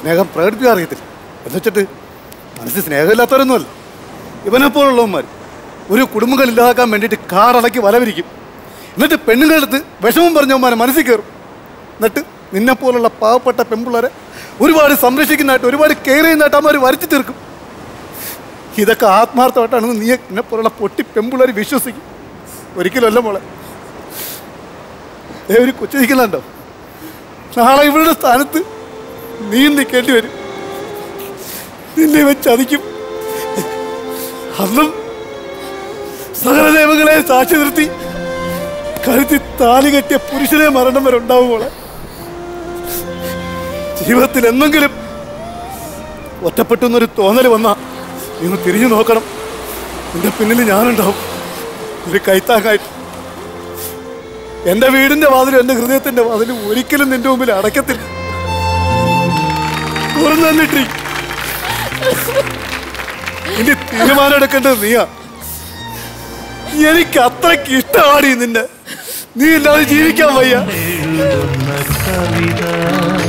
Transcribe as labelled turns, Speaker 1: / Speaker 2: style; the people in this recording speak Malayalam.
Speaker 1: സ്നേഹം പ്രകടിപ്പിക്കാൻ അറിയത്തില്ല എന്നുവെച്ചിട്ട് മനസ്സിൽ സ്നേഹമില്ലാത്തവരൊന്നുമല്ല ഇവനെ പോലുള്ളവന്മാർ ഒരു കുടുംബങ്ങൾ ഇല്ലാതാക്കാൻ വേണ്ടിയിട്ട് കാറടക്കി വലവിരിക്കും എന്നിട്ട് പെണ്ണുങ്ങളുടെ അടുത്ത് വിഷമം പറഞ്ഞവന്മാരെ മനസ്സിൽ കയറും എന്നിട്ട് നിന്നെ പോലുള്ള പാവപ്പെട്ട പെൺപിള്ളേരെ ഒരുപാട് സംരക്ഷിക്കുന്നതായിട്ട് ഒരുപാട് കെയർ ചെയ്യുന്നതായിട്ട് അവന്മാർ വരച്ചു തീർക്കും ഇതൊക്കെ ആത്മാർത്ഥമായിട്ടാണെന്ന് നീ എന്നെ പോലുള്ള പൊട്ടി പെൺപിള്ളേർ വിശ്വസിക്കും ഒരിക്കലല്ല മോളെ ഏ ഒരു കൊച്ചു നിൽക്കുന്നുണ്ടോ നാളെ ഇവരുടെ സ്ഥാനത്ത് നീ നിൽക്കേണ്ടി വരും നിന്നെ ഇവൻ ചതിക്കും അന്നും സകല ദൈവങ്ങളെ സാക്ഷി നിർത്തി കഴുത്തി താലി കെട്ടിയ പുരുഷനെ മരണം വരെ ഉണ്ടാവും മോളെ ജീവിതത്തിൽ എന്തെങ്കിലും ഒറ്റപ്പെട്ടു എന്നൊരു തോന്നൽ വന്നാ നീ ഒന്ന് തിരിഞ്ഞു നോക്കണം എന്റെ പിന്നിൽ ഞാനുണ്ടാവും ഒരു കൈത്താങ്ങായിട്ട് എന്റെ വീടിന്റെ വാതിലും എന്റെ ഹൃദയത്തിന്റെ വാതിലും ഒരിക്കലും നിന്റെ മുമ്പിൽ അടയ്ക്കത്തില്ല തുറന്നു തന്നിട്ടി ഇനി തീരുമാനം എടുക്കേണ്ടത് നീയാ എനിക്ക് അത്രയ്ക്ക് ഇഷ്ടമാണ് നിന്നെ നീ ഇല്ലാതെ ജീവിക്കാൻ വയ്യ
Speaker 2: എഴുതുന്ന കവിത